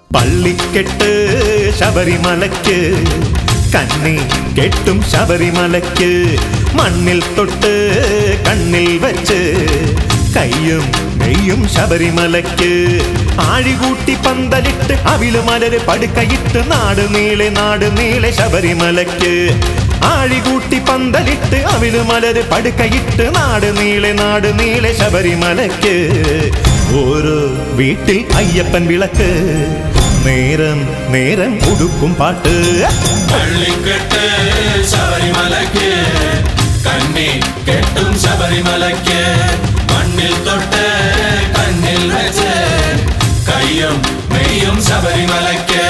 പള്ളിക്കെട്ട് ശബരിമലയ്ക്ക് കന്നി കെട്ടും ശബരിമലയ്ക്ക് മണ്ണിൽ തൊട്ട് കണ്ണിൽ വെച്ച് കയ്യും നെയ്യും ശബരിമലയ്ക്ക് ആഴികൂട്ടി പന്തലിട്ട് അവില് മലര് പടുക്കയിട്ട് നാട് നീളെ നാട് നീളെ ശബരിമലയ്ക്ക് ആഴികൂട്ടി പന്തലിട്ട് അവില് മലര് പടുക്കയിട്ട് നാട് നീളെ നാട് നീളെ ശബരിമലയ്ക്ക് ഓരോ വീട്ടിൽ അയ്യപ്പൻ വിളക്ക് നേരം നേരം ഉടുക്കും പാട്ട് പള്ളിക്കെട്ട് ശബരിമലയ്ക്ക് കണ്ണി കെട്ടും ശബരിമലയ്ക്ക് മണ്ണിൽ തൊട്ട് കണ്ണിൽ വെച്ച് കയ്യും മെയ്യും ശബരിമലയ്ക്ക്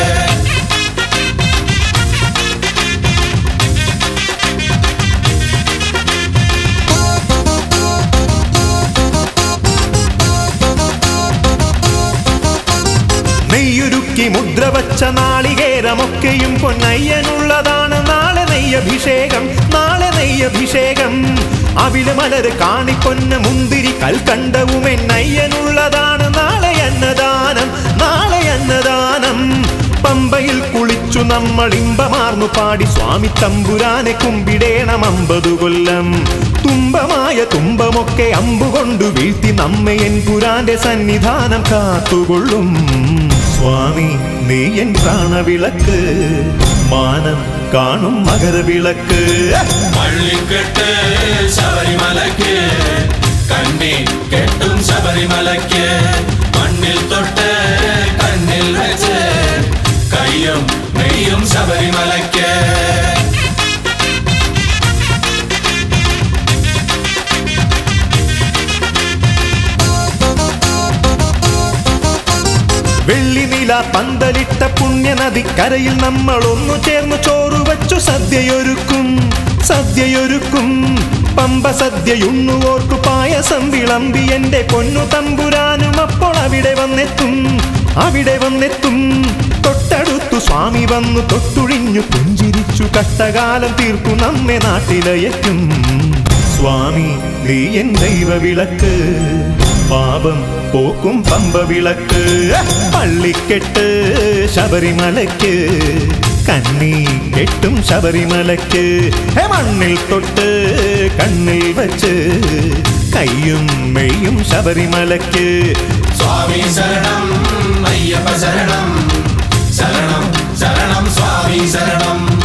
നെയ്യുരുക്കി മുദ്ര വച്ച നാളികേരമൊക്കെയും പൊന്നയ്യനുള്ളതാണ് നാളെ നെയ്യഭിഷേകം നാളെ നെയ്യഭിഷേകം അവില് മലര് കാണിപ്പൊന്ന് മുന്തിരി കൽക്കണ്ടവും എന്നയ്യനുള്ളതാണ് നാളെ അന്നദാനം നാളെ അന്നദാനം പമ്പയിൽ കുളിച്ചു നമ്മൾ ഇമ്പമാർന്നു പാടി സ്വാമി തമ്പുരാനെ കുമ്പിടേണം അമ്പതു കൊല്ലം തുമ്പമായ തുമ്പമൊക്കെ അമ്പുകൊണ്ടു വീഴ്ത്തി നമ്മെ എൻ പുരാന്റെ സന്നിധാനം കാത്തുകൊള്ളും സ്വാമി നീ എൻ പ്രാണവിളക്ക് മാനം കാണും മകരവിളക്ക് പള്ളിക്കെട്ട് ശബരിമലയ്ക്ക് കണ്ണി കെട്ടും ശബരിമലയ്ക്ക് മണ്ണിൽ തൊട്ട് കണ്ണിൽ വെച്ച് കയ്യും മെയ്യും ശബരിമലയ്ക്ക് വെള്ളിനില പന്തലിട്ട പുണ്യനദിക്കരയിൽ നമ്മൾ ഒന്നു ചേർന്ന് ചോറ് വച്ചു സദ്യയൊരുക്കും സദ്യയൊരുക്കും പമ്പ സദ്യയുണ്ണുവോർക്കു പായസം വിളമ്പി എന്റെ പൊന്നു തമ്പുരാനും അപ്പോൾ അവിടെ വന്നെത്തും അവിടെ വന്നെത്തും തൊട്ടടുത്തു സ്വാമി വന്നു തൊട്ടുഴിഞ്ഞു പുഞ്ചിരിച്ചു കഷ്ടകാലം തീർത്തു നമ്മെ നാട്ടിലയക്കും സ്വാമി നീ എൻ ദൈവ വിളക്ക് പാപം പോക്കും പമ്പ വിളക്ക് പള്ളിക്കെട്ട് ശബരിമലയ്ക്ക് കണ്ണി കെട്ടും ശബരിമലയ്ക്ക് ഹേ, മണ്ണിൽ തൊട്ട് കണ്ണിൽ വെച്ച് കയ്യും മെയ്യും ശബരിമലയ്ക്ക് സ്വാമി ശരണം അയ്യപ്പ ശരണം ശരണം ശരണം സ്വാമി ശരണം